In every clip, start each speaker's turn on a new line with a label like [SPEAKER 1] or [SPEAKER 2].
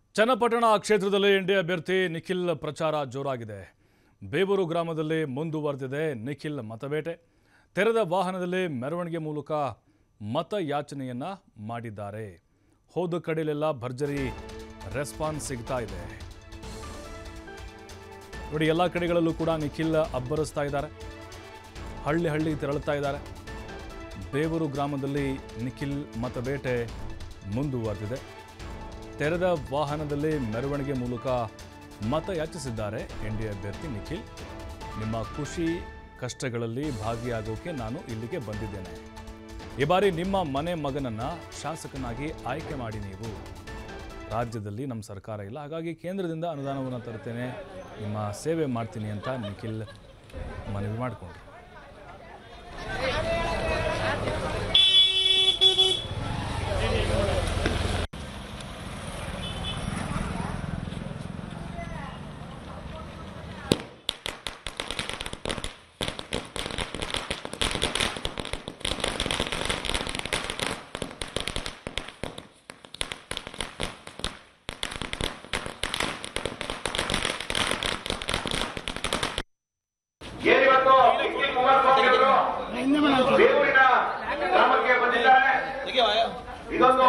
[SPEAKER 1] ಚನ್ನಪಟ್ಟಣ ಕ್ಷೇತ್ರದಲ್ಲಿ ಎನ್ಡಿ ಅಭ್ಯರ್ಥಿ ನಿಖಿಲ್ ಪ್ರಚಾರ ಜೋರಾಗಿದೆ ಬೇಬೂರು ಗ್ರಾಮದಲ್ಲಿ ಮುಂದುವರೆದಿದೆ ನಿಖಿಲ್ ಮತಬೇಟೆ ತೆರೆದ ವಾಹನದಲ್ಲಿ ಮೆರವಣಿಗೆ ಮೂಲಕ ಮತಯಾಚನೆಯನ್ನ ಮಾಡಿದ್ದಾರೆ ಹೋದ ಕಡೆಯಲ್ಲೆಲ್ಲ ಭರ್ಜರಿ ರೆಸ್ಪಾನ್ಸ್ ಸಿಗ್ತಾ ಇದೆ ನೋಡಿ ಎಲ್ಲ ಕಡೆಗಳಲ್ಲೂ ಕೂಡ ನಿಖಿಲ್ ಅಬ್ಬರಿಸ್ತಾ ಇದ್ದಾರೆ ಹಳ್ಳಿ ಹಳ್ಳಿ ತೆರಳುತ್ತಾ ಇದ್ದಾರೆ ಬೇವೂರು ಗ್ರಾಮದಲ್ಲಿ ನಿಖಿಲ್ ಮತಬೇಟೆ ಮುಂದುವರೆದಿದೆ ತೆರೆದ ವಾಹನದಲ್ಲಿ ಮೆರವಣಿಗೆ ಮೂಲಕ ಮತ ಯಾಚಿಸಿದ್ದಾರೆ ಎನ್ ಡಿ ಅಭ್ಯರ್ಥಿ ನಿಖಿಲ್ ನಿಮ್ಮ ಖುಷಿ ಕಷ್ಟಗಳಲ್ಲಿ ಭಾಗಿಯಾಗೋಕೆ ನಾನು ಇಲ್ಲಿಗೆ ಬಂದಿದ್ದೇನೆ ಈ ಬಾರಿ ನಿಮ್ಮ ಮನೆ ಮಗನನ್ನ ಶಾಸಕನಾಗಿ ಆಯ್ಕೆ ಮಾಡಿ ನೀವು ರಾಜ್ಯದಲ್ಲಿ ನಮ್ಮ ಸರ್ಕಾರ ಇಲ್ಲ ಹಾಗಾಗಿ ಕೇಂದ್ರದಿಂದ ಅನುದಾನವನ್ನು ತರುತ್ತೇನೆ ನಿಮ್ಮ ಸೇವೆ ಮಾಡ್ತೀನಿ ಅಂತ ನಿಖಿಲ್ ಮನವಿ ಮಾಡಿಕೊಂಡ್ರು
[SPEAKER 2] ಏನಿವತ್ತು ನಿಖಿಲ್ ಕುಮಾರಸ್ವಾಮಿ ಅವರು ಬೇವೂರಿನ ಗ್ರಾಮಕ್ಕೆ ಬಂದಿದ್ದಾರೆ ಇದೊಂದು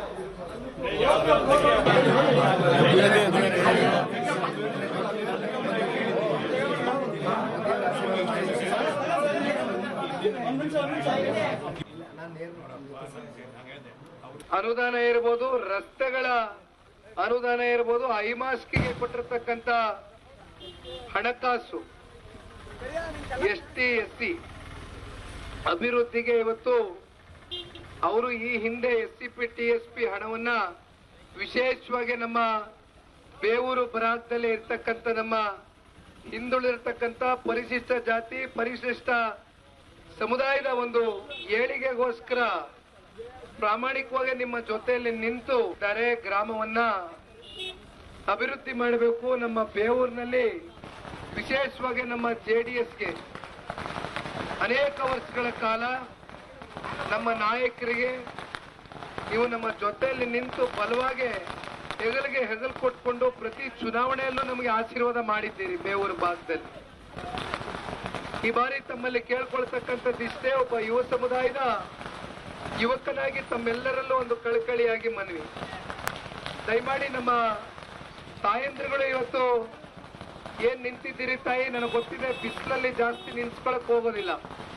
[SPEAKER 3] ಅನುದಾನ ಇರ್ಬೋದು ರಸ್ತೆಗಳ ಅನುದಾನ ಇರ್ಬೋದು ಐಮಾಸ್ಕಿಗೆ ಕೊಟ್ಟಿರ್ತಕ್ಕಂತ ಹಣಕಾಸು ಎಸ್ ಟಿ ಎಸ್ ಸಿ ಅಭಿವೃದ್ಧಿಗೆ ಇವತ್ತು ಅವರು ಈ ಹಿಂದೆ S C P T S P ಹಣವನ್ನ ವಿಶೇಷವಾಗಿ ನಮ್ಮ ಬೇವೂರು ಬರಾಕದಲ್ಲಿ ಇರ್ತಕ್ಕಂಥ ನಮ್ಮ ಹಿಂದುಳಿರ್ತಕ್ಕಂಥ ಪರಿಶಿಷ್ಟ ಜಾತಿ ಪರಿಶಿಷ್ಟ ಸಮುದಾಯದ ಒಂದು ಏಳಿಗೆಗೋಸ್ಕರ ಪ್ರಾಮಾಣಿಕವಾಗಿ ನಿಮ್ಮ ಜೊತೆಯಲ್ಲಿ ನಿಂತು ದರೆ ಗ್ರಾಮವನ್ನ ಅಭಿವೃದ್ಧಿ ಮಾಡಬೇಕು ನಮ್ಮ ಬೇವೂರಿನಲ್ಲಿ ವಿಶೇಷವಾಗಿ ನಮ್ಮ ಜೆಡಿಎಸ್ಗೆ ಅನೇಕ ವರ್ಷಗಳ ಕಾಲ ನಮ್ಮ ನಾಯಕರಿಗೆ ನೀವು ನಮ್ಮ ಜೊತೆಯಲ್ಲಿ ನಿಂತು ಬಲವಾಗಿ ಹೆಗಲಿಗೆ ಹೆಗಲು ಕೊಟ್ಕೊಂಡು ಪ್ರತಿ ಚುನಾವಣೆಯಲ್ಲೂ ನಮಗೆ ಆಶೀರ್ವಾದ ಮಾಡಿದ್ದೀರಿ ಬೇವೂರು ಭಾಗದಲ್ಲಿ ಈ ಬಾರಿ ತಮ್ಮಲ್ಲಿ ಕೇಳ್ಕೊಳ್ತಕ್ಕಂಥದ್ದು ಇಷ್ಟೇ ಒಬ್ಬ ಯುವ ಸಮುದಾಯದ ಯುವಕನಾಗಿ ತಮ್ಮೆಲ್ಲರಲ್ಲೂ ಒಂದು ಕಳಕಳಿಯಾಗಿ ಮನವಿ ದಯಮಾಡಿ ನಮ್ಮ ತಾಯಂದ್ರುಗಳು ಇವತ್ತು ಏನ್ ನಿಂತಿದ್ದೀರಿ ತಾಯಿ ನನಗೆ ಗೊತ್ತಿದೆ ಬಿಸಿಲಲ್ಲಿ ಜಾಸ್ತಿ ನಿಂತ್ಕೊಳಕ್ ಹೋಗೋದಿಲ್ಲ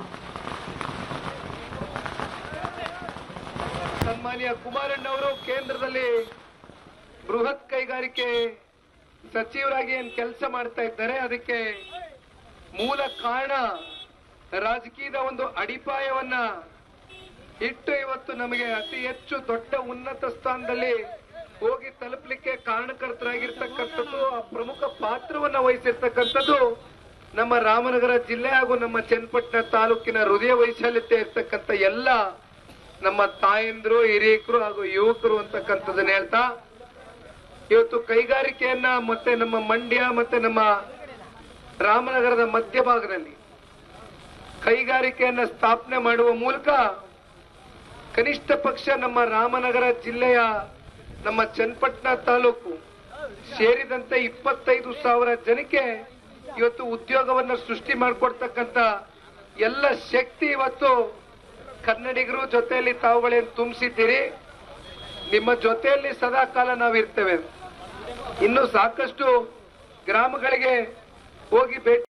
[SPEAKER 3] ಸನ್ಮಾನ್ಯ ಕುಮಾರಣ್ಣವರು ಕೇಂದ್ರದಲ್ಲಿ ಬೃಹತ್ ಕೈಗಾರಿಕೆ ಸಚಿವರಾಗಿ ಏನ್ ಕೆಲಸ ಮಾಡ್ತಾ ಇದ್ದಾರೆ ಅದಕ್ಕೆ ಮೂಲ ಕಾರಣ ರಾಜಕೀಯದ ಒಂದು ಅಡಿಪಾಯವನ್ನ ಇಟ್ಟು ಇವತ್ತು ನಮಗೆ ಅತಿ ಹೆಚ್ಚು ದೊಡ್ಡ ಉನ್ನತ ಸ್ಥಾನದಲ್ಲಿ ಹೋಗಿ ತಲುಪಲಿಕ್ಕೆ ಕಾರಣಕರ್ತರಾಗಿರ್ತಕ್ಕಂಥದ್ದು ಆ ಪ್ರಮುಖ ಪಾತ್ರವನ್ನ ವಹಿಸಿರ್ತಕ್ಕಂಥದ್ದು ನಮ್ಮ ರಾಮನಗರ ಜಿಲ್ಲೆ ಹಾಗೂ ನಮ್ಮ ಚನ್ನಪಟ್ಟಣ ತಾಲೂಕಿನ ಹೃದಯ ವೈಶಾಲ್ಯತೆ ಇರ್ತಕ್ಕಂಥ ಎಲ್ಲ ನಮ್ಮ ತಾಯಂದ್ರು ಹಿರಿಯಕರು ಹಾಗೂ ಯುವಕರು ಅಂತಕ್ಕಂಥದ್ದನ್ನ ಹೇಳ್ತಾ ಇವತ್ತು ಕೈಗಾರಿಕೆಯನ್ನ ಮತ್ತೆ ನಮ್ಮ ಮಂಡ್ಯ ಮತ್ತೆ ನಮ್ಮ ರಾಮನಗರದ ಮಧ್ಯಭಾಗದಲ್ಲಿ ಕೈಗಾರಿಕೆಯನ್ನ ಸ್ಥಾಪನೆ ಮಾಡುವ ಮೂಲಕ ಕನಿಷ್ಠ ಪಕ್ಷ ನಮ್ಮ ರಾಮನಗರ ಜಿಲ್ಲೆಯ ನಮ್ಮ ಚನ್ನಪಟ್ಟಣ ತಾಲೂಕು ಸೇರಿದಂತೆ ಇಪ್ಪತ್ತೈದು ಸಾವಿರ ಜನಕ್ಕೆ ಇವತ್ತು ಉದ್ಯೋಗವನ್ನ ಸೃಷ್ಟಿ ಮಾಡಿಕೊಡ್ತಕ್ಕಂತ ಎಲ್ಲ ಶಕ್ತಿ ಇವತ್ತು ಕನ್ನಡಿಗರು ಜೊತೆಯಲ್ಲಿ ತಾವುಗಳೇನು ತುಂಬಿಸಿದ್ದೀರಿ ನಿಮ್ಮ ಜೊತೆಯಲ್ಲಿ ಸದಾ ಕಾಲ ನಾವಿರ್ತೇವೆ ಇನ್ನು ಸಾಕಷ್ಟು ಗ್ರಾಮಗಳಿಗೆ ಹೋಗಿ ಭೇಟಿ